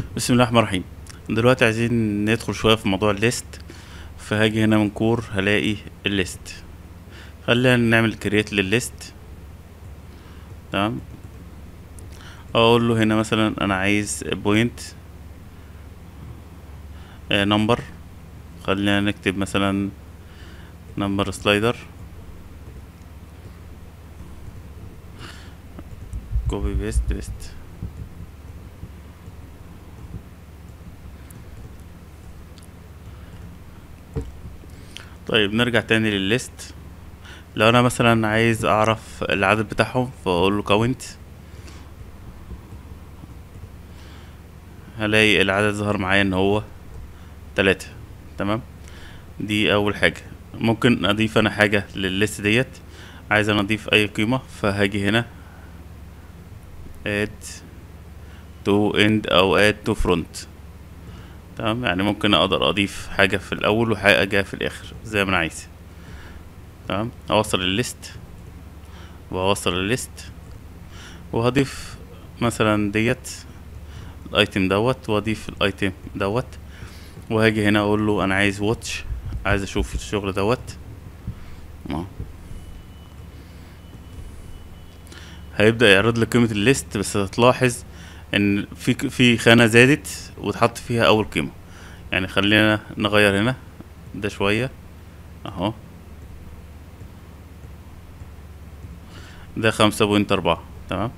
بسم الله الرحمن الرحيم دلوقتي عايزين ندخل شوية في موضوع الليست فهاجي هنا من كور هلاقي الليست خلينا نعمل كريات للليست تمام اقول له هنا مثلا انا عايز بوينت نمبر خلينا نكتب مثلا نمبر سلايدر كوبي بيست بيست طيب نرجع تاني للليست لو انا مثلا عايز اعرف العدد بتاعهم فاقول له كاونت هلاقي العدد ظهر معايا ان هو تلاتة تمام دي اول حاجة ممكن اضيف انا حاجة للليست ديت عايز انا اضيف اي قيمة فهاجي هنا add to end او add to front تمام يعني ممكن اقدر اضيف حاجة في الاول وحاجة في الاخر زي ما انا عايز تمام اوصل الليست واوصل الليست وهضيف مثلا ديت الايتم دوت واضيف الايتم دوت وهاجي هنا اقول له انا عايز واتش عايز اشوف الشغل دوت اه هيبدأ يعرض لي قيمة الليست بس هتلاحظ ان في في خانة زادت واتحط فيها اول قيمة يعني خلينا نغير هنا ده شوية اهو ده خمسة بوينت أربعة تمام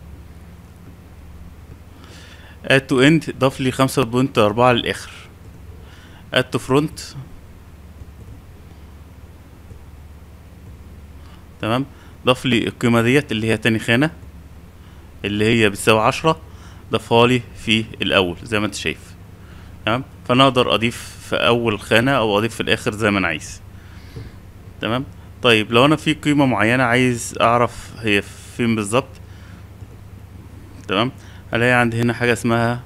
add to end ضاف لي خمسة بوينت أربعة للآخر add to front تمام ضاف لي القيمة ديت اللي هي تاني خانة اللي هي بتساوي عشرة ضافها لي في الأول زي ما انت شايف تمام فأنا أقدر أضيف في أول خانة أو أضيف في الآخر زي ما أنا عايز تمام طيب لو أنا في قيمة معينة عايز أعرف هي فين بالظبط تمام هلاقي عندي هنا حاجة اسمها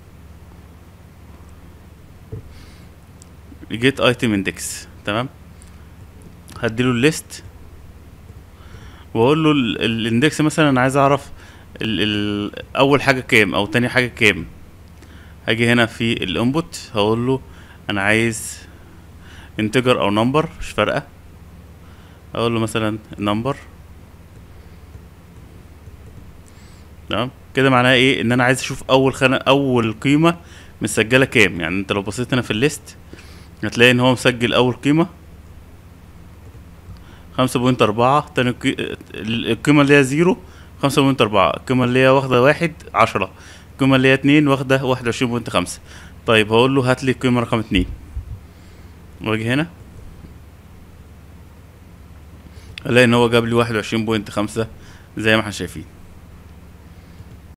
get item index تمام هديله الليست واقول له ال- الاندكس مثلا انا عايز اعرف ال ال اول حاجه كام او تاني حاجه كام هاجي هنا في الانبوت هقول له انا عايز انتجر او نمبر مش فارقه اقول له مثلا نمبر تمام كده معناها ايه ان انا عايز اشوف اول خانه اول قيمه مسجله كام يعني انت لو بصيت هنا في الليست هتلاقي ان هو مسجل اول قيمه خمسة بوينت أربعة تاني قي- القيمة اللي هي زيرو خمسة بوينت أربعة القيمة اللي هي واخدة واحد عشرة القيمة اللي هي اتنين واخدة واحد وعشرين بوينت خمسة طيب هقول له هات لي القيمة رقم اتنين واجي هنا الاقي ان هو جاب لي واحد وعشرين بوينت خمسة زي ما احنا شايفين